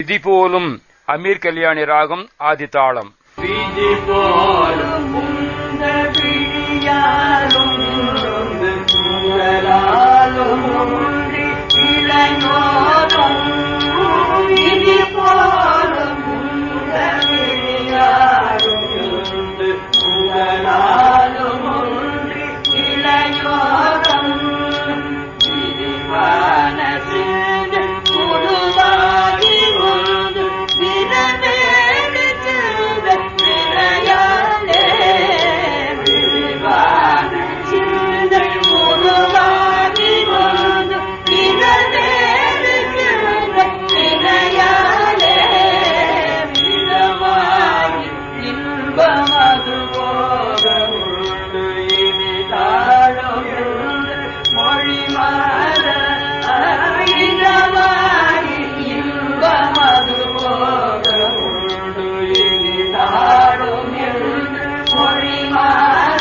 விதி போலும் அமீர் கல்யாணி ராகம் ஆதித்தாளம் விதி போலும் உந்த விழியாலும் குரலாலும் ஒன்றி இளைஞரும் விதி போலும் உந்த விழியாலும் குரலாலும் ஒன்றி இளைஞரும் விரிவான சிந்து குருவாகி வந்து தினமேடு செல்வ விளையாடே விரிவான சிந்து குருவாகி வந்து தினமேடு செல்வ விளையாடே விதமாகி இன்பமது போக உண்டு இனி தாழும் மொழி மாற இதமாகி இன்பமது போக உண்டு இனி தாழும் மொழி மாற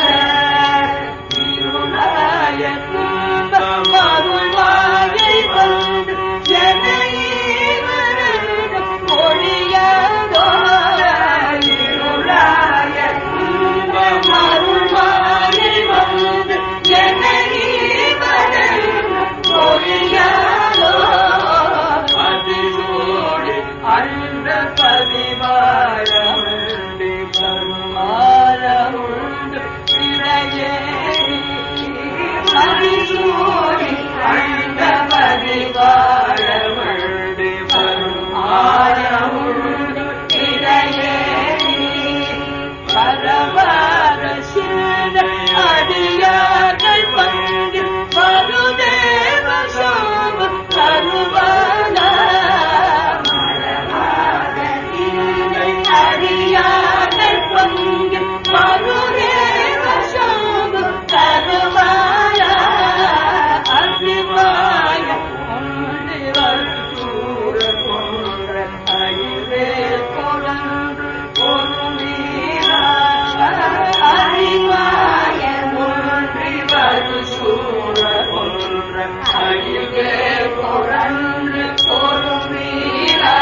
இருளாய மருளாயை வந்து ஜனஈவரது மொழியதோ இருளாய மருளாயை வந்து ஜனஈவரது மொழியதோ அதிலோடு அந்த பதிவாழி பருமாறுண்டு இளையேறி அதிலோடு அந்த பதிவாழி பருமாறுண்டு இளையேறி பரவார சிந்த அடியார்கள் பங்கு மருதேவ சோம கருவான மரவார சிந்த அடியார்கள் பங்கு மருதேவ சோம கருவான அபிமாய ஒன்று வசூர போன்ற அயிலே கொலன்று பொருளீரா அறிவாய ஒன்றி வசூர போன்ற அயிலே கொலன்று பொருளீரா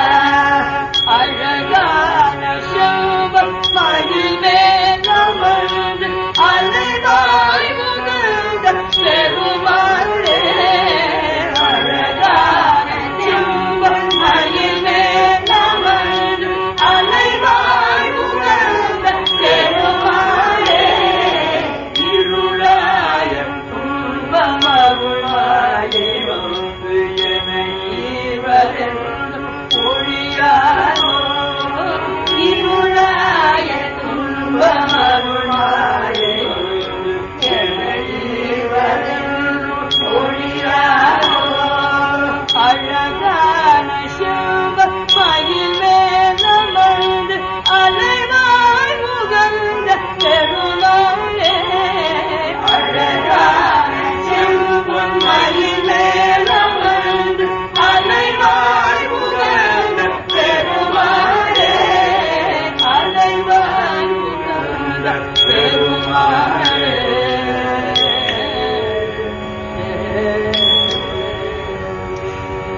அழகான சிவம் மகிழ்வே நமந்து அலைவாய் முகந்த பெருமாளே அழகான சிவம் மகிழ்வே நமந்து அலைவாய் முகந்த பெருமாளே இருளாய துன்பமருளாயே வந்து என்னை ஈவரென்று ஒழியாரோ இருளாய துன்பமருளாயே வந்து என்னை ஈவரென்று ஒழியாரோ அழகான சிவ மயிலே நமந்து அலைவாய் முகந்த பெருமாளே அழகான சிவ மயிலே நமந்து அலைவாய் முகந்த பெருமாளே அலைவாய் முகந்த பெருமாளே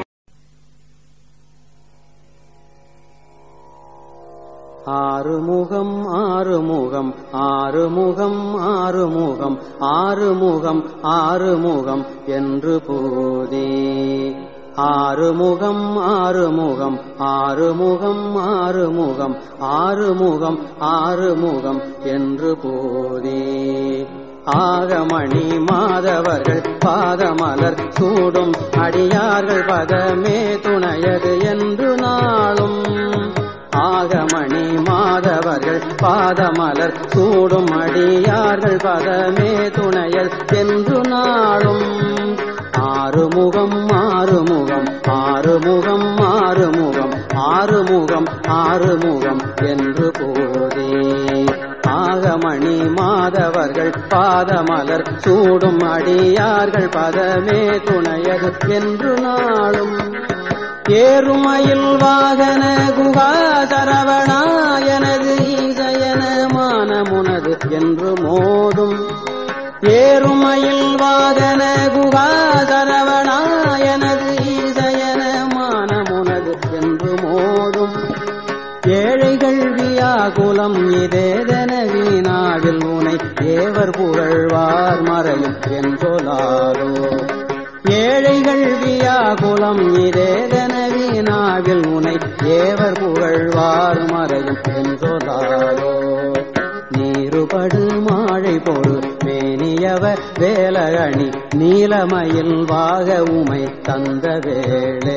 ஆறுமுகம் ஆறுமுகம் ஆறுமுகம் ஆறுமுகம் ஆறுமுகம் ஆறுமுகம் என்று போதே ஆறுமுகம் ஆறுமுகம் ஆறுமுகம் ஆறுமுகம் ஆறுமுகம் ஆறுமுகம் என்று போதே ஆகமணி மாதவர்கள் பாதமலர் சூடும் அடியார்கள் பதமே துணையது என்று நாளும் ஆகமணி மாதவர்கள் பாதமலர் சூடும் அடியார்கள் பதமே துணையல் என்று நாளும் ஆறுமுகம் ஆறுமுகம் ஆறுமுகம் ஆறுமுகம் ஆறுமுகம் ஆறுமுகம் என்று போதே ஆகமணி மாதவர்கள் பாதமலர் சூடும் அடியார்கள் பதமே துணையது என்று நாளும் ஏறுமயில் வாகன குகா சரவணா எனது ஈசயன மானமுனது என்று மோதும் ஏறுமயில் வாகன குகா சரவணா எனது ஈசயன மானமுனது என்று மோதும் மோதும் ஏழைகள் வியாகுலம் இதேதென வீணாவில் உனை ஏவர் புகழ்வார் மறையும் என்றொலாதோ ஏழைகள் வியாகுலம் இதேதென வீணாவில் உனை ஏவர் புகழ்வார் மறையும் என்றொலாதோ நீருபடு மாழை பொழு மேனியவ வேலகணி நீலமயில் வாக உமை தந்த வேளே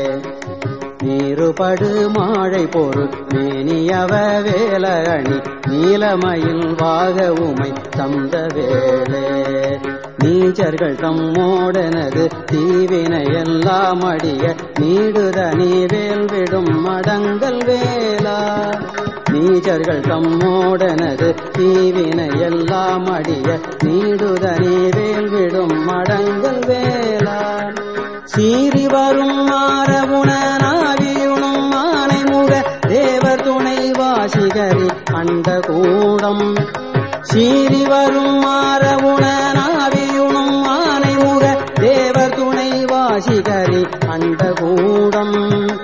நீருபடு மாழை பொரு மேனியவ வேலகணி நீலமயில் வாக உமை தந்த வேளே நீச்சர்கள் தம்மோடனது தீவினை எல்லாம் அடிய நீடுதனி வேல் விடும் மடங்கல் வேலா நீச்சர்கள் தம்மோடனது தீவினை எல்லாம் அடிய நீடுதனி வேல் விடும் மடங்கல் வேலா சீறி வரும் மாறகுணனாவியுணும் மாலை முக தேவர் துணை வாசிகரி அண்ட கூடம் சீறி வரும் மாறகுணனாவியுணும் மாலை முக தேவர் துணை வாசிகரி அண்ட கூடம்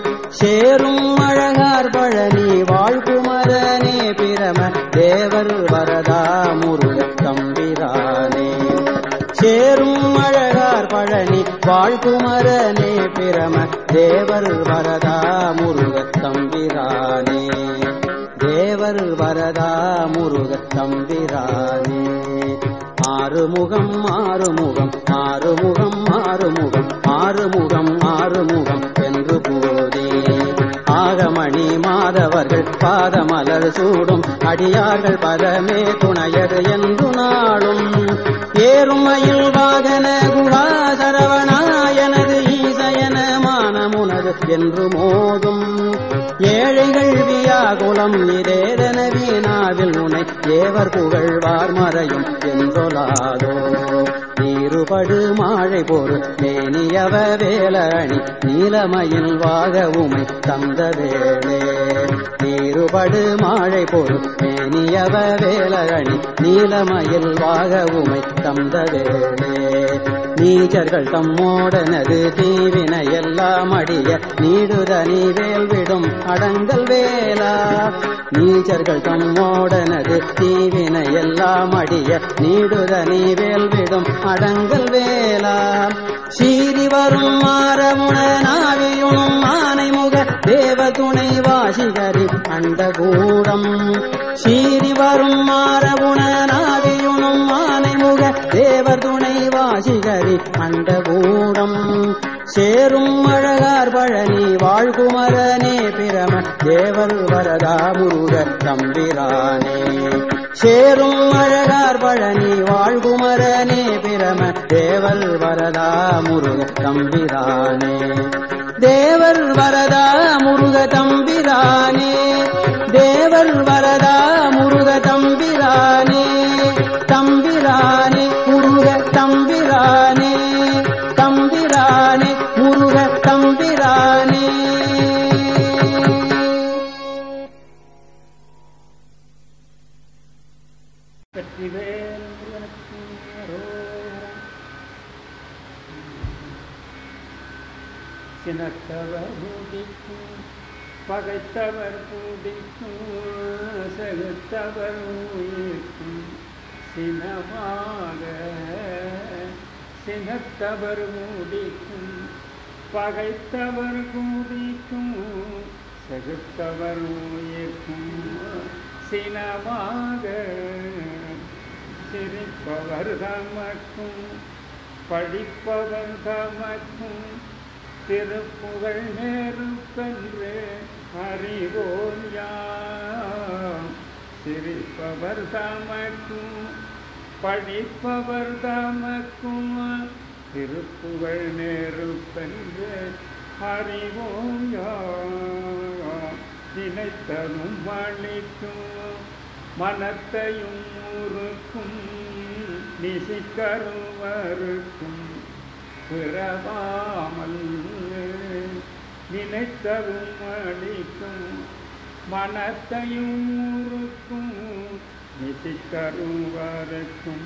சேரும் அழகார் பழனி வாழ்குமரனே பிரம தேவர் வரதா முருக தம்பிரானே சேரும் அழகார் பழனி வாழ்குமரனே பிரம தேவர் வரதா முருக தம்பிரானே தேவர் வரதா முருக தம்பிரானே ஆறுமுகம் ஆறுமுகம் ஆறுமுகம் ஆறுமுகம் ஆறுமுகம் ஆறுமுகம் என்று போதே ஆகமணி மாதவர்கள் பாதமலர் சூடும் அடியார்கள் பதமே துணையது என்று நாளும் ஏறுமையில் வாகன குஹா சரவணாயனது ஈசயன மானமுனது என்று மோதும் ஏழைகள் வியாகுலம் இதேதன வீணாவில் உனை ஏவர் புகழ்வார் மறையும் என்றொலாதோ நீருபடு மாழை பொரு மேனியவ வேலணி நீலமயில் வாக உமை தந்த வேளே நீருபடு மாழை பொரு மேனியவ வேலணி நீலமயில் வாக உமை தந்த வேளே நீச்சர்கள் தம்மோடனது தீவினை எல்லாம் அடிய நீடுதனி வேல் விடும் அடங்கல் வேலா நீச்சர்கள் தம்மோடனது தீவினை எல்லாம் அடிய நீடுதனி வேல் விடும் அடங்கல் வேலா சீறி வரும் மாறமுணனாவியுணும் ஆனை முக தேவ துணை வாசிகரி அண்டகூடம் சீறி வரும் மாறகுணனாவியுணும் ஆனை முக தேவர் துணை வாசிகரி அண்டகூடம் சேரும் அழகார் பழனி வாழ்குமரனே பிரம தேவர் வரதா முருக தம்பிரானே சேரும் அழகார் பழனி வாழ்குமரனே பிரம தேவர் வரதா முருக தம்பிரானே தேவர் வரதா முருக தம்பிரானே தேவர் வரதா முருக தம்பிரானே தம்பிரானே முருக தம்பிரானே தம்பிரானே முருக தம்பிரானே வெற்றிவேல் முருகனுக்கு அரோகரா. சினத்தவர் முடிக்கும் பகைத்தவர் பிடிக்கும் செகுத்தவர் உயிர்க்கும் சினமாக சினத்தவர் முடிக்கும் பகைத்தவர் குடிக்கும் செகுத்தவர் உயிர்க்கும் சினமாக சிரிப்பவர் தமக்கும் படிப்பவர் தமக்கும் திருப்புகழ் நேருப்பென்று அறிவோம் யாம் சிரிப்பவர் தமக்கும் படிப்பவர் தமக்கும் திருப்புகழ் நேருப்பென்று அறிவோம் யாம் நினைத்ததும் அளிக்கும் மனத்தையும் ஊருக்கும் நிசிக்கருவருக்கும் பிறவாமல் நினைத்ததும் அளிக்கும் மனத்தையும் ஊருக்கும் நிசிக்கருவருக்கும்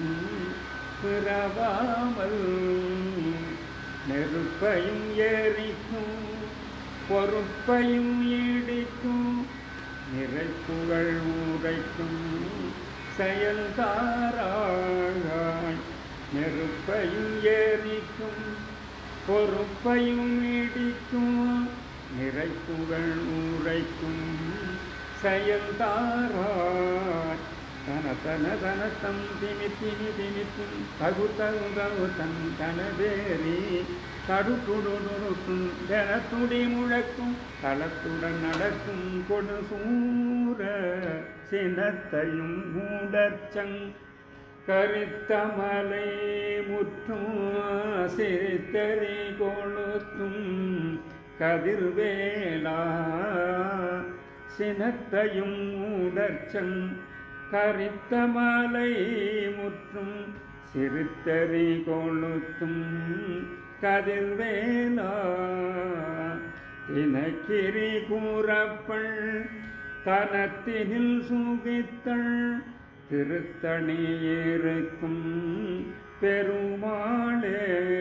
பிறவாமல் நெருப்பையும் ஏறிக்கும் பொறுப்பையும் ஈடிக்கும் நிறைப்புகள் உரைக்கும் செயல்தாராய் நெருப்பையும் ஏறிக்கும் பொறுப்பையும் ஈடிக்கும் நிறைப்புகள் உரைக்கும் செயல்தாராய் தன தன தன தம் திமி திமி திமித்தும் தகு தகு தகு தன் தனதேறி தடுத்துடுடுக்கும் தனத்துடி முழக்கும் தளத்துடன் நடக்கும் கொடு சூர சினத்தையும் மூடற்சங் கருத்தமலை முற்றும் சிரித்தறி கொளுத்தும் கதிர்வேலா சினத்தையும் மூடற்சங் கரித்தமலை முற்றும் சிறுத்தறி கொளுத்தும் கதிர்வேலா தினக்கிரி கூறப்பள் தனத்தினில் சுகித்தள் திருத்தணி இருக்கும் பெருமாளே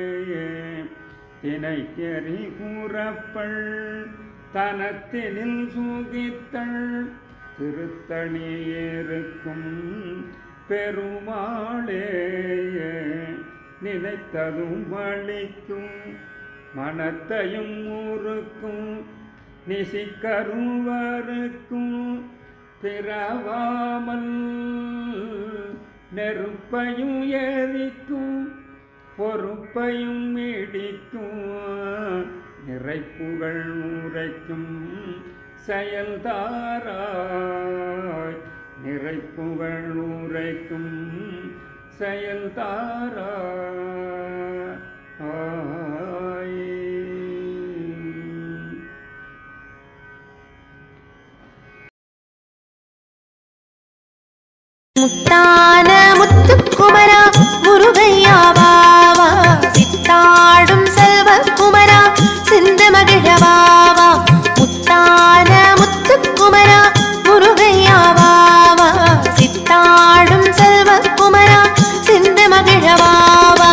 தினைக்கறி கூறப்பள் தனத்தினில் சுகித்தள் திருத்தணி இருக்கும் பெருமாளே நினைத்ததும் அளிக்கும் மனத்தையும் ஊருக்கும் நிசிக்கருவருக்கும் பிறவாமல் நெருப்பையும் எரிக்கும் பொறுப்பையும் இடிக்கும் நிறைப்புகள் உரைக்கும் செயல்தாராய் நிறைப்புகள் உரைக்கும் செயல்தாராய் முத்தான முத்துக்குமரா முருகையாவாவா சித்தாடும் செல்வ குமரா சிந்து மகிழவாவா முத்தான முத்துக்குமரா முருகையாவாவா சித்தாடும் செல்வ குமரா சிந்து மகிழவாவா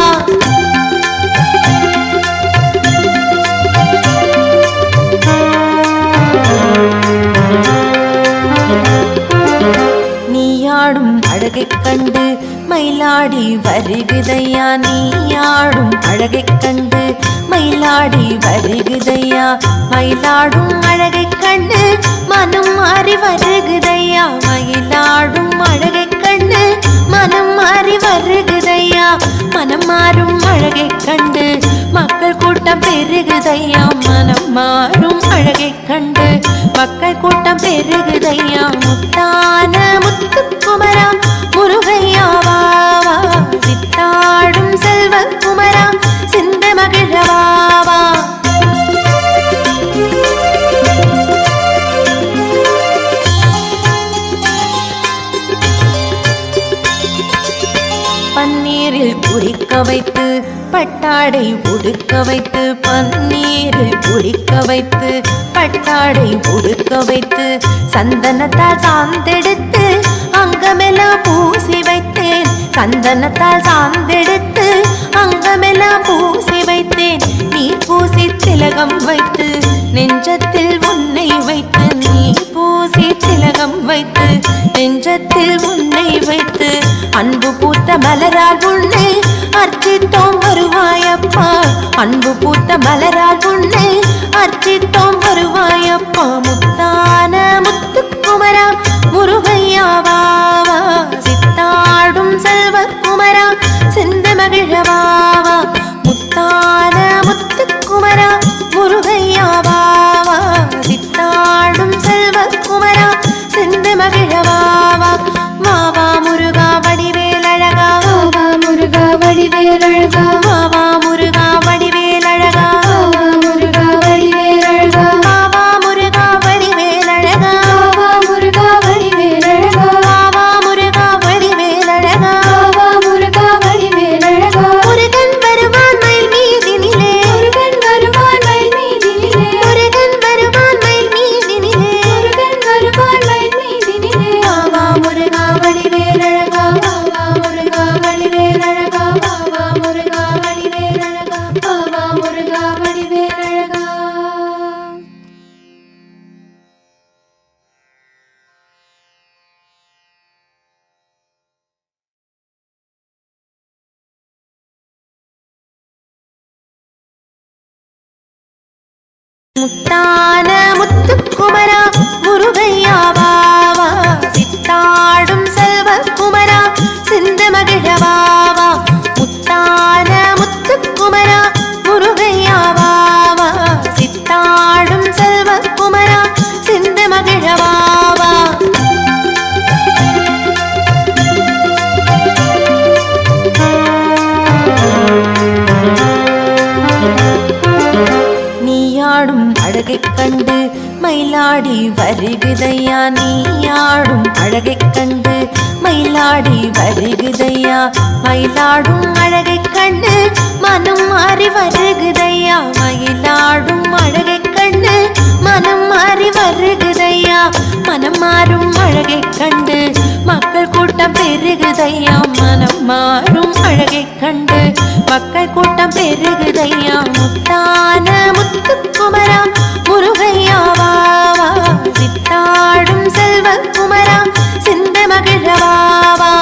நீயாடும் அழகைக் கண்டு மயிலாடி வருகுதையா நீயாடும் அழகைக் கண்டு மயிலாடி வருகுதையா மயிலாடும் அழகைக் கண்டு மனம் மாறி வருகுதையா மயிலாடும் அழகைக் கண்டு மனம் மாறி வருகுதையா மனம் மாறும் அழகைக் கண்டு மக்கள் கூட்டம் பெருகுதையா மனம் மாறும் அழகைக் கண்டு மக்கள் கூட்டம் பெருகுதையா முத்தான முத்துக்குமரா முருகையா வாவா சித்தாடும் செல்வ குமரா சிந்த மகிழவாவா பன்னீரில் குடிக்க வைத்து பட்டாடை உடுக்க வைத்து பன்னீரில் குடிக்க வைத்து பட்டாடை உடுக்க வைத்து சந்தனத்தால் சாந்தெடுத்து அங்கமெல்லாம் பூசி வைத்தேன் சந்தனத்தால் சாந்தெடுத்து அங்கமெல்லாம் பூசி வைத்தேன் நீ பூசி திலகம் வைத்து நெஞ்சத்தில் உன்னை வைத்து நீ பூசி திலகம் வைத்து நெஞ்சத்தில் உன்னை வைத்து அன்பு பூத்த மலரால் உன்னை அர்ச்சித்தோம் வருவாயப்பா அன்பு பூத்த மலரால் உன்னை அர்ச்சித்தோம் வருவாயப்பா முத்தான முத்துக்குமரா முருகையா வாவா சித்தாடும் செல்வ குமரா சிந்த மகிழவாவா முத்தான முத்துக்குமரா முருகையா வாவா சித்தாடும் செல்வ குமரா சிந்த மகிழவாவா வாவா முருகா வடிவேலழகா வாவா முருகா வடிவேலழகா வாவா முருகா வடிவேலழகா வாவா முருகா முத்தான முத்துக்குமரா முருகையா வாவா சித்தாடும் செல்வ குமரா சிந்த மகிழவாவா முத்தான முத்துக்குமரா முருகையா வாவா சித்தாடும் செல்வ குமரா சிந்த மகிழவாவா நீயாடும் அழகைக் கண்டு மயிலாடி வருகுதையா நீயாடும் அழகைக் கண்டு மயிலாடி வருகுதையா மயிலாடும் அழகைக் கண்டு மனம் மாறி வருகுதையா மயிலாடும் அழகைக் கண்டு மனம் மாறி வருகுதையா மனம் மாறும் அழகைக் கண்டு மக்கள் கூட்டம் பெருகுதையா மனம் மாறும் அழகைக் கண்டு மக்கள் கூட்டம் பெருகுதையா முத்தான முத்துக்குமரா முருகையா வாவா சித்தாடும் செல்வ குமரா சிந்த மகிழவாவா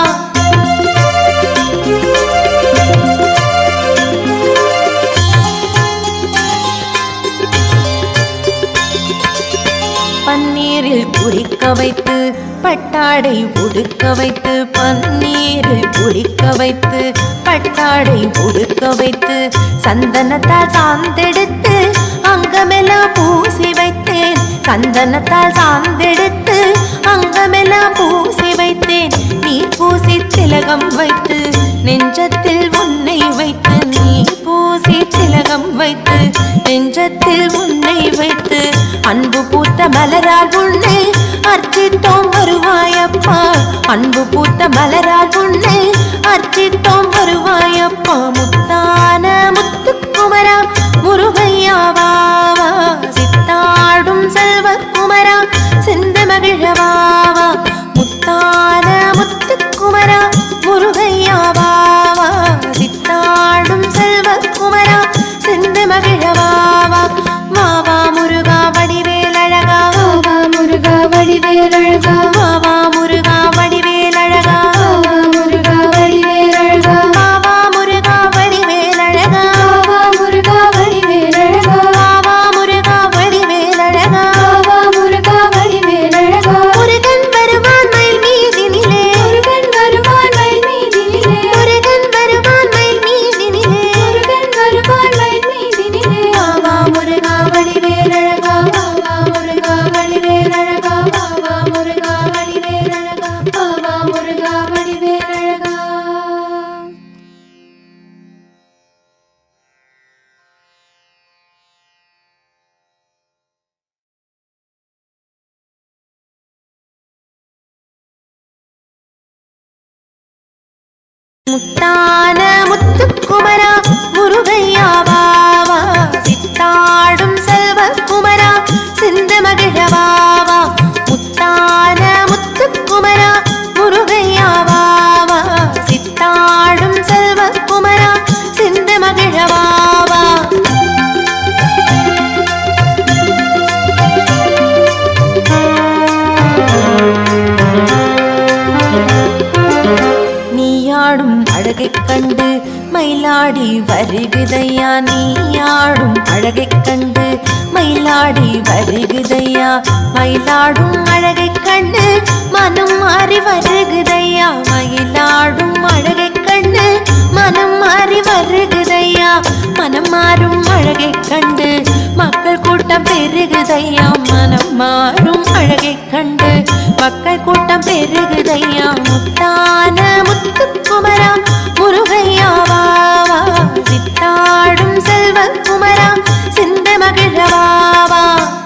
பன்னீரில் குளிக்க வைத்து பட்டாடை உடுக்க வைத்து பன்னீரில் குளிக்க வைத்து பட்டாடை உடுக்க வைத்து சந்தனத்தால் சாந்தெடுத்து அங்கமெல்லாம் பூசி வைத்தேன் சந்தனத்தால் சாந்தெடுத்து அங்கமெல்லாம் பூசி வைத்தேன் நீ பூசி திலகம் வைத்து நெஞ்சத்தில் உன்னை வைத்து நீ பூசி திலகம் வைத்து நெஞ்சத்தில் உன்னை வைத்து அன்பு பூத்த மலரால் உன்னை அர்ச்சித்தோம் வருவாயப்பா அன்பு பூத்த மலரால் உன்னை அர்ச்சித்தோம் வருவாயப்பா முத்தான முத்துக்குமரா முருகையா வாவா சித்தாடும் செல்வ குமரா சிந்த மகிழவாவா முத்தான முத்துக்குமரா முருகையா வாவா சித்தாடும் செல்வ குமரா சிந்த மகிழவாவா வாவா முருகா வடிவேலழகா வாவா முருகா வடிவேலழகா வாவா முருகா வடிவேலழகா வாவா முருகா வடிவேலழகா வாவா முருகா வடிவேலழகா வாவா முருகா வடிவேலழகா வாவா முருகா வடிவேலழகா வாவா முருகா வடிவேலழகா முருகன் வருவான் மயில் மீதினிலே முருகன் வருவான் மயில் மீதினிலே முருகன் வருவான் மயில் மீதினிலே முருகன் வருவான் மயில் மீதினிலே வாவா முருகா வடிவேலழகா வாவா முருகா வடிவேலழகா வாவா முருகா வடிவேலழகா வாவா முருகா வடிவேலழகா முத்தான முத்துக்குமரா முருகையா வாவா சித்தாடும் செல்வ குமரா சிந்த மகிழவாவா முத்தான முத்துக்குமரா முருகையா வாவா சித்தாடும் செல்வ குமரா சிந்த மகிழவாவா நீயாடும் அழகைக் கண்டு மயிலாடி வருகுதையா நீயாடும் அழகைக் கண்டு மயிலாடி வருகுதையா மயிலாடும் அழகைக் கண்டு மனம் மாறி வருகுதையா மயிலாடும் அழகைக் கண்டு மனம் மாறி வருகுதையா மனம் மாறும் அழகைக் கண்டு மக்கள் கூட்டம் பெருகுதையா மனம் மாறும் அழகைக் கண்டு மக்கள் கூட்டம் பெருகுதையா முத்தான முத்துக்குமரா முருகையா வாவா சித்தாடும் செல்வ குமரா சிந்த மகிழவாவா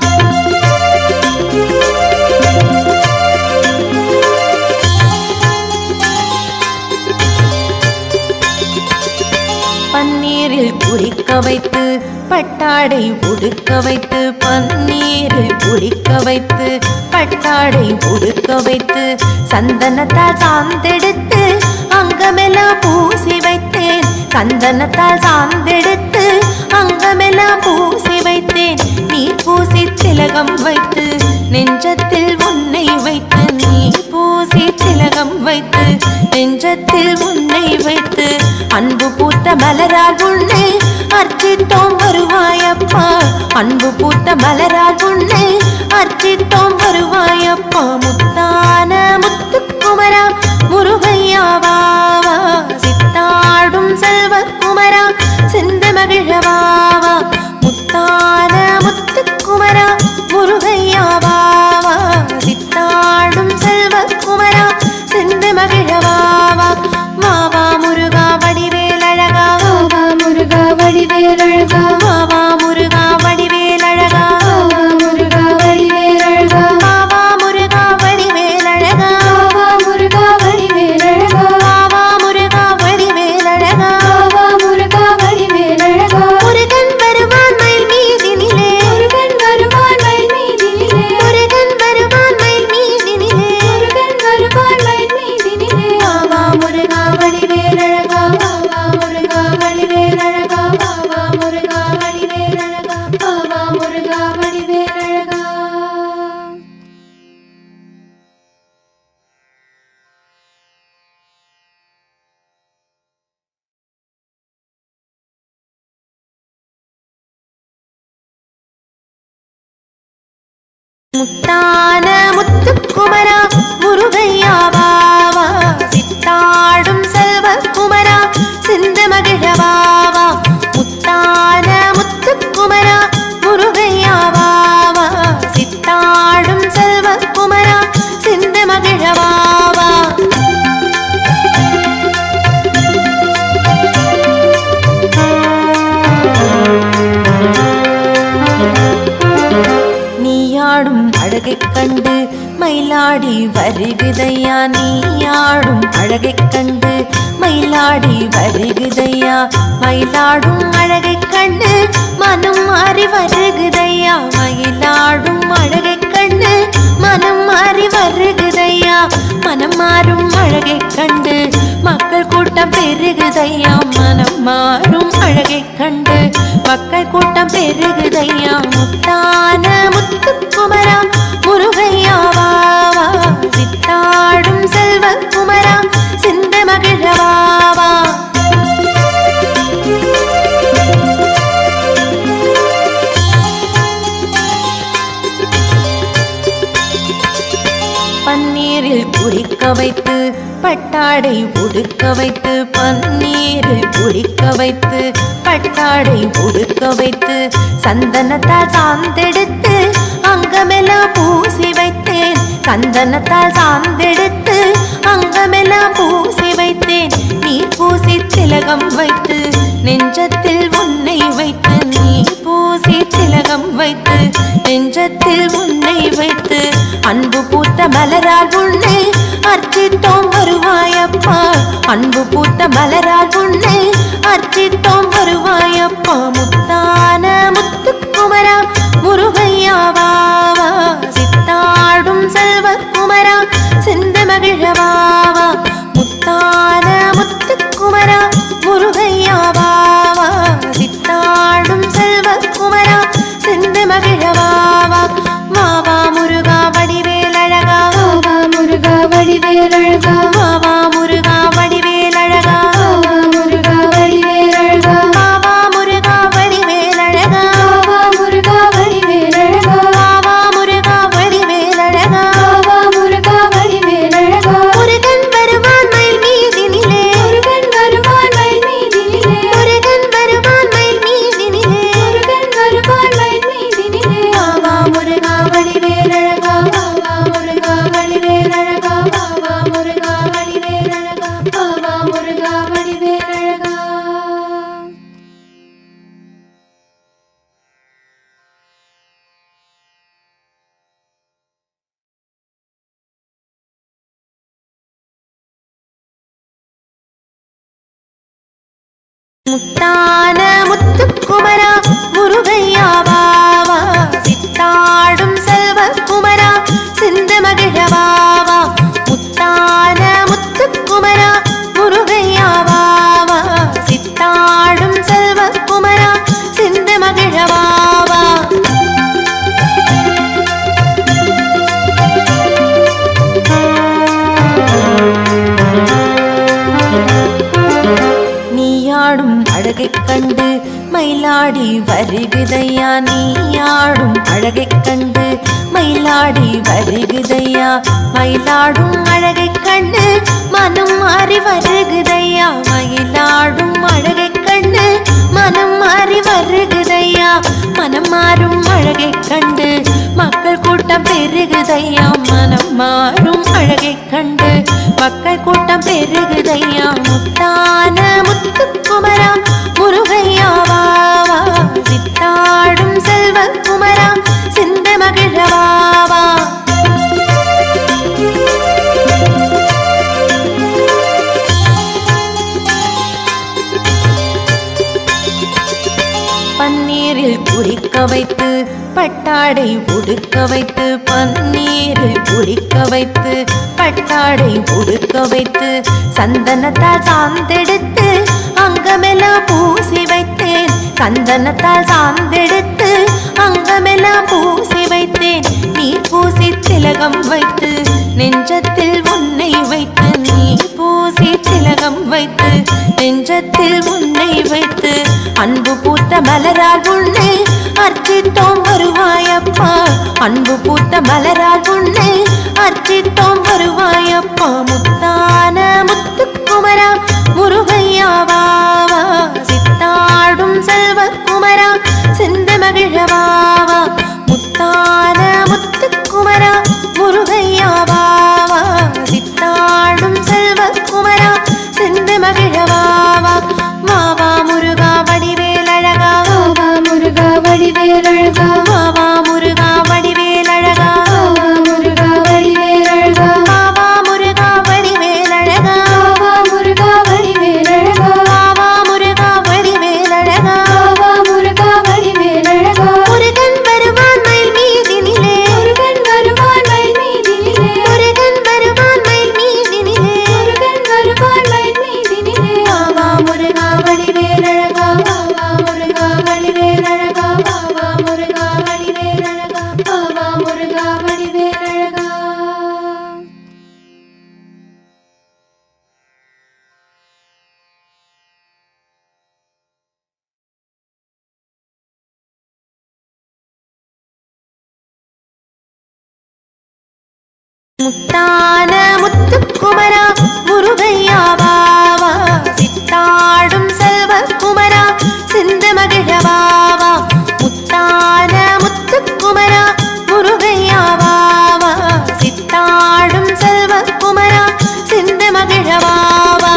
பன்னீரில் குளிக்க வைத்து பட்டாடை உடுக்க வைத்து பன்னீரில் குளிக்க வைத்து பட்டாடை உடுக்க வைத்து சந்தனத்தால் சாந்தெடுத்து அங்கமெல்லாம் பூசி வைத்தேன் சந்தனத்தால் சாந்தெடுத்து அங்கமெல்லாம் பூசி வைத்தேன் நீ பூசி திலகம் வைத்து நெஞ்சத்தில் உன்னை வைத்து நீ பூசி திலகம் வைத்து நெஞ்சத்தில் உன்னை வைத்து அன்பு பூத்த மலரால் உன்னை அர்ச்சித்தோம் வருவாயப்பா அன்பு பூத்த மலரால் உன்னை அர்ச்சித்தோம் வருவாயப்பா முத்தான முத்துக்குமரா முருகையாவாவா சித்தாடும் செல்வக்குமரா சிந்து மகிழவாவா முத்தான முத்துக்குமரா முருகையாவாவா சித்தாடும் செல்வக்குமரா சிந்து மகிழவாவா வாவா முருகா வடிவேலழகா வாவா முருகா வடிவேலழகா வாவா முருகா வடிவேலழகா வாவா முருகா வடிவேலழகா வாவா முருகா வடிவேலழகா வாவா முருகா வடிவேலழகா வாவா முருகா வடிவேலழகா வாவா முருகா வடிவேலழகா முருகன் வருவான் மயில் மீதினிலே முருகன் வருவான் மயில் மீதினிலே முருகன் வருவான் மயில் மீதினிலே முருகன் வருவான் மயில் மீதினிலே வாவா முருகா வடிவேலழகா வாவா முருகா வடிவேலழகா வாவா முருகா வடிவேலழகா வாவா முருகா வடிவேலழகா முத்தான முத்துக்குமரா முருகையாவாவா சித்தாடும் செல்வக்குமரா சிந்து மகிழவாவா முத்தான முத்துக்குமரா முருகையாவாவா சித்தாடும் செல்வக்குமரா சிந்து மகிழவாவா நீயாடும் அழகைக் கண்டு மயிலாடி வருகுதையா நீயாடும் அழகைக் கண்டு மயிலாடி வருகுதையா மயிலாடும் அழகைக் கண்டு மனம் மாறி வருகுதையா மயிலாடும் அழகைக் கண்டு மனம் மாறி வருகுதையா மனம் மாறும் அழகைக் கண்டு மக்கள் கூட்டம் பெருகுதையா மனம் மாறும் அழகைக் கண்டு மக்கள் கூட்டம் பெருகுதையா முத்தான முத்துக்குமரா முருகையாவாவா சித்தாடும் செல்வக்குமரா சிந்த மகிழவாவா பன்னீரில் குளிக்க வைத்து பட்டாடை உடுக்க வைத்து பன்னீரில் குளிக்க வைத்து பட்டாடை உடுக்க வைத்து சந்தனத்தால் சாந்தெடுத்து அங்கமெல்லாம் பூசி வைத்தேன் சந்தனத்தால் சாந்தெடுத்து அங்கமெல்லாம் பூசி வைத்தேன் நீ பூசி திலகம் வைத்து நெஞ்சத்தில் உன்னை வைத்து நீ பூசி திலகம் வைத்து நெஞ்சத்தில் உன்னை வைத்து அன்பு பூத்த மலரால் உன்னை அர்ச்சித்தோம் வருவாயப்பா அன்பு பூத்த மலரால் உன்னை அர்ச்சித்தோம் வருவாயப்பா முத்தான முத்துக்குமரா முருகையாவாவா சித்தாடும் செல்வக்குமரா சிந்து மகிழவாவா முத்தான முத்துக்குமரா முருகையாவாவா சித்தாடும் செல்வக்குமரா சிந்து மகிழவாவா வாவா முருகா வடிவேலழகா வாவா முருகா வடிவேலழகா வாவா முருகா வடிவேலழகா வாவா முருகா வடிவேலழகா வாவா முருகா வடிவேலழகா வாவா முருகா வடிவேலழகா வாவா முருகா வடிவேலழகா வாவா முருகா வடிவேலழகா முருகன் வருவான் மயில் மீதினிலே முருகன் வருவான் மயில் மீதினிலே முருகன் வருவான் மயில் மீதினிலே முருகன் வருவான் மயில் மீதினிலே வாவா முருகா வடிவேலழகா வாவா முருகா வடிவேலழகா வாவா முருகா வடிவேலழகா வாவா முருகா வடிவேலழகா முத்தான முத்துக்குமரா முருகையாவாவா சித்தாடும் செல்வக்குமரா சிந்து மகிழவாவா முத்தான முத்துக்குமரா முருகையாவாவா சித்தாடும் செல்வக்குமரா சிந்து மகிழவாவா நீயாடும் அழகைக் கண்டு மயிலாடி வருகுதையா நீயாடும் அழகைக் கண்டு மயிலாடி வருகுதையா மயிலாடும் அழகைக் கண்டு மனம் மாறி வருகுதையா மயிலாடும் அழகைக் கண்டு மனம் மாறி வருகுதையா மனம் மாறும் அழகைக் கண்டு மக்கள் கூட்டம் பெருகுதையா மனம் மாறும் அழகைக் கண்டு மக்கள் கூட்டம் பெருகுதையா முத்தான முத்துக்குமரா முருகையா வா வா சித்தாடும் செல்வ குமரா சிந்த மகிழவாவா பன்னீரில் குடிக்க வைத்து பட்டாடை உடுக்க வைத்து பன்னீரில் குடிக்க வைத்து பட்டாடை உடுக்க வைத்து சந்தனத்தால் சாந்தெடுத்து அங்கமெல்லாம் பூசி வைத்தேன் சந்தனத்தால் சாந்தெடுத்து அங்கமெல்லாம் பூசி வைத்தேன் நீ பூசி திலகம் வைத்து நெஞ்சத்தில் உன்னை வைத்து நீ பூசி திலகம் வைத்து நெஞ்சத்தில் உன்னை வைத்து அன்பு பூத்த மலரால் உன்னை அர்ச்சித்தோம் வருவாயப்பா அன்பு பூத்த மலரால் உன்னை அர்ச்சித்தோம் வருவாயப்பா முத்தான முத்துக்குமரா முருகையா வா வா சித்தாடும் செல்வ குமரா சிந்த மகிழவாவா முத்தான முத்துக்குமரா முருகையா வா வா சித்தாடும் செல்வ குமரா சிந்த மகிழவாவா வா வா முருகா வடிவேலழகா வாவா முருகா வடிவேலழகா வா வா முருகா வடிவேலழகா வாவா முருகா வடிவேலழகா வா வா முருகா வடிவேலழகா வாவா முருகா வடிவேலழகா வா வா முருகா வடிவேலழகா வாவா முருகா வடிவேலழகா முருகன் வருவான் மயில் மீதினிலே முருகன் வருவான் மயில் மீதினிலே முருகன் வருவான் மயில் மீதினிலே முருகன் வருவான் மயில் மீதினிலே வா முருகா வடிவேலழகா வாவா முருகா வடிவேலழகா வாவா முருகா வடிவேலழகா வாவா முருகா வடிவேலழகா முத்தான முத்துக்குமரா முருகையா வா வா சித்தாடும் செல்வ குமரா சிந்த மகிழவாவா முத்தான முத்துக்குமரா முருகையா வா வா சித்தாடும் செல்வ குமரா சிந்த மகிழவாவா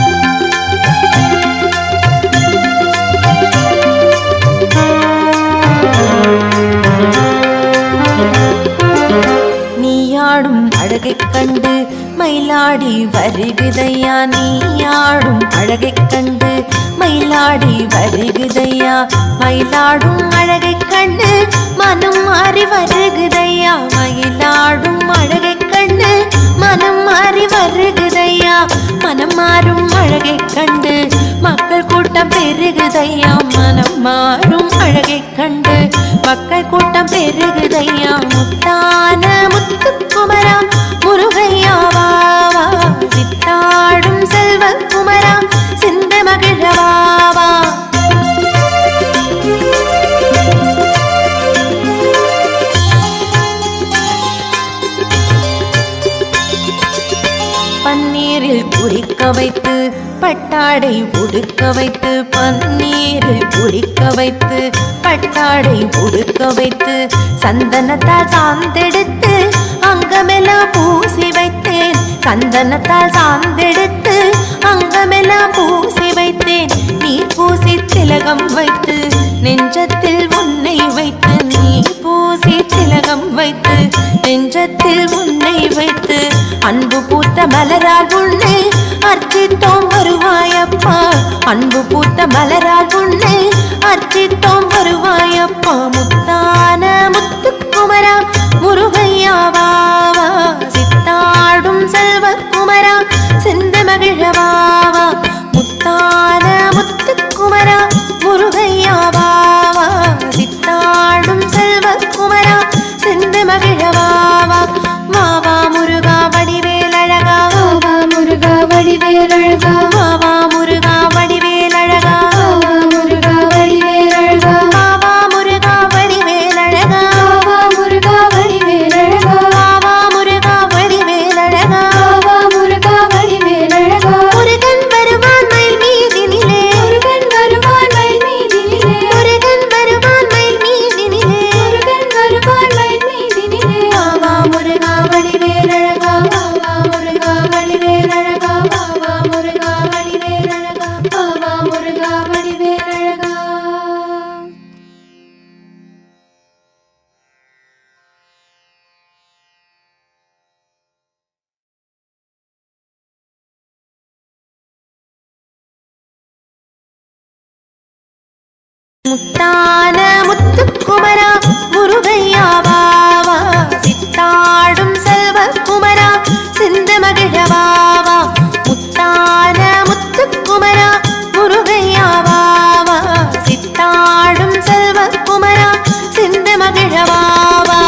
நீயாடும் அழகைக் கண்டு மயிலாடி வருகுதையா நீயாடும் அழகைக் கண்டு மயிலாடி வருகுதையா மயிலாடும் அழகைக் கண்டு மனம் மாறி வருகுதையா மயிலாடும் அழகைக் கண்டு மனம் மாறி வருகுதையா மனம் மாறும் அழகைக் கண்டு மக்கள் கூட்டம் பெருகுதையா மனம் மாறும் அழகைக் கண்டு மக்கள் கூட்டம் பெருகுதையா முத்தான முத்துக்குமரா முருகையா வா வா சித்தாடும் செல்வ குமரா சிந்த மகிழவாவா பன்னீரில் குடிக்க வைத்து பட்டாடை உடுக்க வைத்து பன்னீரில் குடிக்க வைத்து பட்டாடை உடுக்க வைத்து சந்தனத்தால் சாந்தெடுத்து அங்கமெல்லாம் பூசி வைத்தேன் சந்தனத்தால் சாந்தெடுத்து அங்கமெல்லாம் பூசி வைத்தேன் நீ பூசி திலகம் வைத்து நெஞ்சத்தில் உன்னை வைத்து நீ பூசி திலகம் வைத்து நெஞ்சத்தில் உன்னை வைத்து அன்பு பூத்த மலரால் உன்னை அர்ச்சித்தோம் வருவாயப்பா அன்பு பூத்த மலரால் உன்னை அர்ச்சித்தோம் வருவாயப்பா முத்தான முத்துக்குமரா முருகையா வா வா சித்தாடும் செல்வ குமரா சிந்த மகிழவாவா முத்தான முத்துக்குமரா முருகையா வா வா சித்தாடும் செல்வ குமரா சிந்த மகிழவாவா வா வா முருகா வடிவேலழகா வாவா முருகா வடிவேலழகா வா வா முருகா வடிவேலழகா வாவா முருகா வடிவேலழகா முத்தான முத்துக்குமரா முருகையா வாவா சித்தாடும் செல்வ குமரா சிந்து மகிழவாவா முத்தான முத்துக்குமரா முருகையா வாவா சித்தாடும் செல்வ குமரா சிந்து மகிழவாவா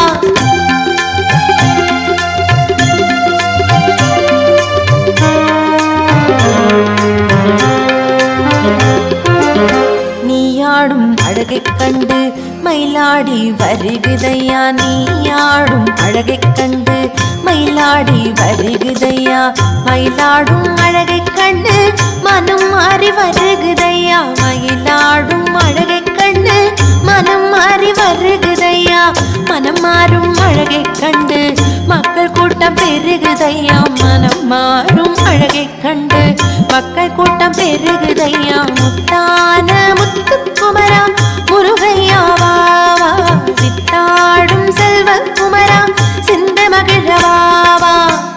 நீயாடும் அழகைக் கண்டு மயிலாடி வருகுதையா நீயாடும் அழகைக் கண்டு மயிலாடி வருகுதையா மயிலாடும் அழகைக் கண்டு மனம் மாறி வருகுதையா மயிலாடும் அழகைக் கண்டு மனம் மாறி வருகுதையா மனம் மாறும் அழகைக் கண்டு மக்கள் கூட்டம் பெருகுதையா மனம் மாறும் அழகைக் கண்டு மக்கள் கூட்டம் பெருகுதையா முத்தான முத்துக்குமரா முருகையா வாவா சித்தாடும் செல்வ குமரா சிந்த மகிழவாவா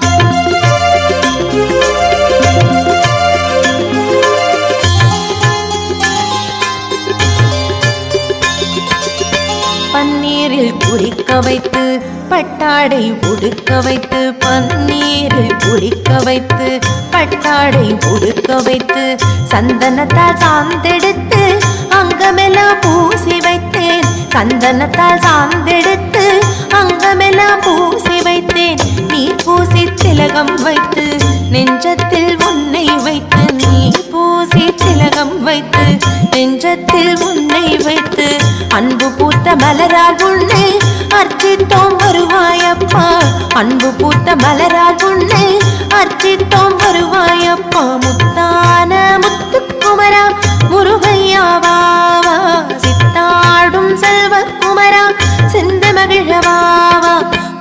பன்னீரில் குடிக்க வைத்து பட்டாடை உடுக்க வைத்து பன்னீரில் குடிக்க வைத்து பட்டாடை உடுக்க வைத்து சந்தனத்தால் சாந்தெடுத்து அங்கமெல்லாம் பூசி வைத்தேன் சந்தனத்தால் சாந்தெடுத்து அங்கமெல்லாம் பூசி வைத்தேன் நீர் பூசி திலகம் வைத்து நெஞ்சத்தில் உன்னை வைத்து நீ பூசி திலகம் வைத்து நெஞ்சத்தில் உன்னை வைத்து அன்பு பூத்த மலரால் உன்னை அர்ச்சித்தோம் வருவாயப்பா அன்பு பூத்த மலரால் உன்னை அர்ச்சித்தோம் வருவாயப்பா முத்தான முத்துக்குமரா முருகையா வாவா சித்தாடும் செல்வ குமரா சிந்து மகிழவாவா